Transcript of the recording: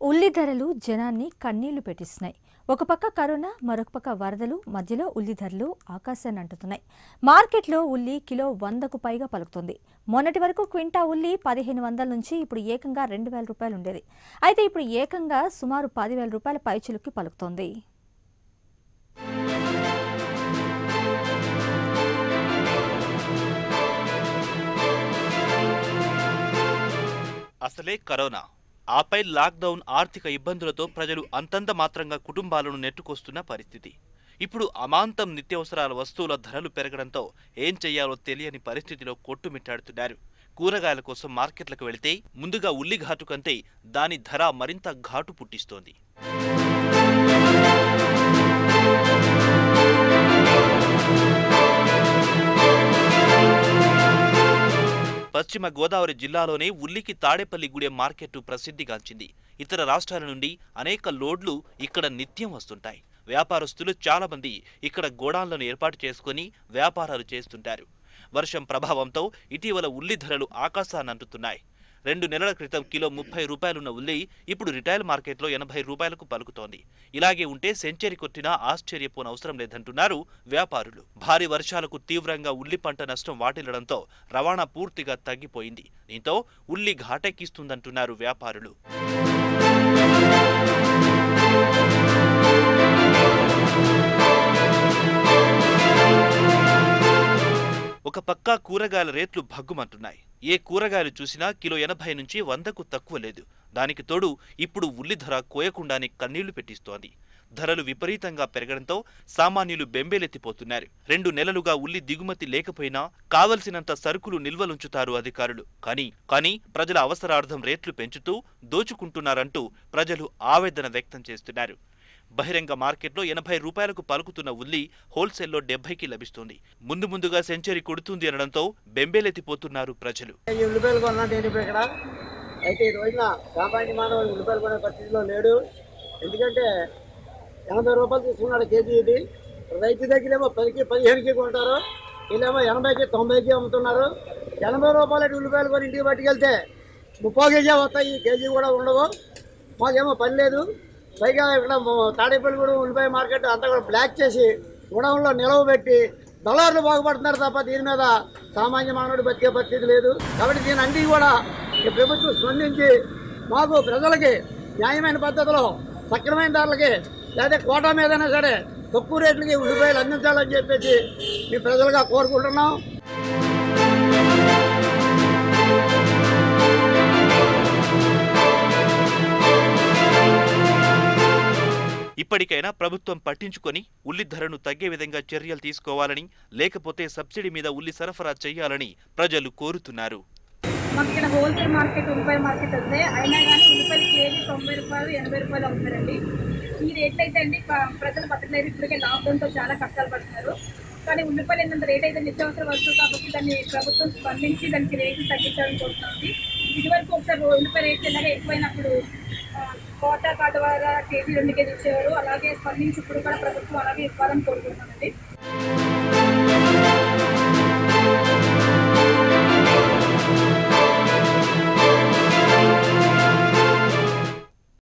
ఉల్లి ధరలు జనాన్ని కన్నీళ్లు పెట్టిస్తున్నాయి ఒక పక్క కరోనా మరొక పక్క వరదలు మధ్యలో ఉల్లి ధరలు ఆకాశాన్ని అంటుతున్నాయి మార్కెట్లో ఉల్లి కిలో వందకు పైగా పలుకుతుంది మొన్నటి వరకు క్వింటా ఉల్లి పదిహేను వందల నుంచి ఇప్పుడు ఏకంగా రెండు వేల రూపాయలు ఉండేది అయితే ఇప్పుడు ఏకంగా సుమారు పదివేల రూపాయల పైచులుకి పలుకుతోంది అసలే కరోనా ఆపై లాక్డౌన్ ఆర్థిక ఇబ్బందులతో ప్రజలు అంతంత మాత్రంగా కుటుంబాలను నెట్టుకొస్తున్న పరిస్థితి ఇప్పుడు అమాంతం నిత్యావసరాల వస్తువుల ధరలు పెరగడంతో ఏం చెయ్యాలో తెలియని పరిస్థితిలో కొట్టుమిట్టాడుతున్నారు కూరగాయల కోసం మార్కెట్లకు వెళితే ముందుగా ఉల్లి ఘాటు కంటే దాని ధర మరింత ఘాటు పుట్టిస్తోంది పశ్చిమ గోదావరి జిల్లాలోనే ఉల్లికి తాడేపల్లిగూడెం మార్కెట్ ప్రసిద్ధిగాంచింది ఇతర రాష్ట్రాల నుండి అనేక లోడ్లు ఇక్కడ నిత్యం వస్తుంటాయి వ్యాపారస్తులు చాలా మంది ఇక్కడ గోడాన్లను ఏర్పాటు చేసుకుని వ్యాపారాలు చేస్తుంటారు వర్షం ప్రభావంతో ఇటీవల ఉల్లి ధరలు ఆకాశాన్ని అంటుతున్నాయి రెండు నెలల క్రితం కిలో ముప్పై రూపాయలున్న ఉల్లి ఇప్పుడు రిటైల్ మార్కెట్లో ఎనభై రూపాయలకు పలుకుతోంది ఇలాగే ఉంటే సెంచరీ కొట్టినా ఆశ్చర్యపోనవసరం లేదంటున్నారు వ్యాపారులు భారీ వర్షాలకు తీవ్రంగా ఉల్లి పంట నష్టం వాటిల్లడంతో రవాణా పూర్తిగా తగ్గిపోయింది దీంతో ఉల్లి ఘాటెక్కిస్తుందంటున్నారు వ్యాపారులు ఒక పక్క కూరగాయల రేట్లు భగ్గుమంటున్నాయి ఏ కూరగాయలు చూసినా కిలో ఎనభై నుంచి వందకు తక్కువ లేదు దానికి తోడు ఇప్పుడు ఉల్లి ధర కోయకుండానే కన్నీళ్లు పెట్టిస్తోంది ధరలు విపరీతంగా పెరగడంతో సామాన్యులు బెంబేలెత్తిపోతున్నారు రెండు నెలలుగా ఉల్లి దిగుమతి లేకపోయినా కావలసినంత సరుకులు నిల్వలుంచుతారు అధికారులు కానీ కానీ ప్రజల అవసరార్థం రేట్లు పెంచుతూ దోచుకుంటున్నారంటూ ప్రజలు ఆవేదన వ్యక్తం చేస్తున్నారు బహిరంగ మార్కెట్లో ఎనభై రూపాయలకు పలుకుతున్న ఉల్లి హోల్సేల్లో డెబ్బైకి లభిస్తుంది ముందు ముందుగా సెంచరీ కొడుతుంది అనడంతో బెంబేలెత్తిపోతున్నారు ప్రజలు ఈ ఉల్లిపాయలు కొన్నా నేను ఇప్పుడు ఇక్కడ అయితే ఈ రోజున సామాన్య మానవుడు ఉల్లిపాయలు కొనే పరిస్థితిలో లేడు ఎందుకంటే ఎనభై రూపాయలు తీసుకున్నాడు కేజీ ఇది రైతు దగ్గరేమో పదికి పదిహేనుకి కొంటారు వీళ్ళేమో ఎనభైకి తొంభైకి అమ్ముతున్నారు ఎనభై రూపాయలు ఉల్లిపాయలు కొని ఇంటికి పట్టుకెళ్తే ముప్పై కేజీ వస్తాయి ఈ కేజీ కూడా ఉండవు మాకేమో పని లేదు పైగా ఇక్కడ తాడేపల్లి కూడా ఉల్లిపాయ మార్కెట్ అంతా కూడా బ్లాక్ చేసి గుడంలో నిలవ పెట్టి దళారులు బాగుపడుతున్నారు తప్ప దీని మీద సామాన్య మానవుడు బతికే పరిస్థితి లేదు కాబట్టి దీని అన్ని కూడా ఈ ప్రభుత్వం స్పందించి మాకు ప్రజలకి న్యాయమైన పద్ధతిలో సక్రమైన ధరలకి లేదా కోటా మీదైనా సరే తక్కువ రేట్లకి ఉల్లిపాయలు అందించాలని చెప్పేసి మీ ప్రజలుగా కోరుకుంటున్నాం ఇప్పటికైనా ప్రభుత్వం పట్టించుకొని ఉల్లి ధరను తగ్గే విధంగా చర్యలు తీసుకోవాలని లేకపోతే సబ్సిడీ మీద ఉల్లి సరఫరా చేయాలని ప్రజలు కోరుతున్నారు మాకు ఇక్కడ హోల్సేల్ మార్కెట్ ఉల్లిపాయ మార్కెట్ వస్తే అయినా కానీ ఉల్లిపాయలు కేజీ తొంభై రూపాయలు ఎనభై రూపాయలు అమ్ముతారండి ఈ రేట్లు అయితే అండి ప- ప్రజలు బతకలేరు ఇప్పటికే లాక్డౌన్తో చాలా కష్టాలు పడుతున్నారు కానీ ఉల్లిపాయలు ఏంటంటే రేట్ అయితే నిత్యావసర వస్తువు కాబట్టి దాన్ని ప్రభుత్వం స్పందించి దానికి రేట్లు తగ్గించాలని కోరుతుంది ఇదివరకు ఒకసారి ఉల్లిపాయ రేట్లు ఇలాగే ఎక్కువైనప్పుడు ఆ, కోటా కార్డు ద్వారా కేజీ రెండు కేజీ ఇచ్చేవారు అలాగే స్పందించి ఇప్పుడు కూడా ప్రభుత్వం అలాగే ఇవ్వాలని కోరుకుంటున్నామండి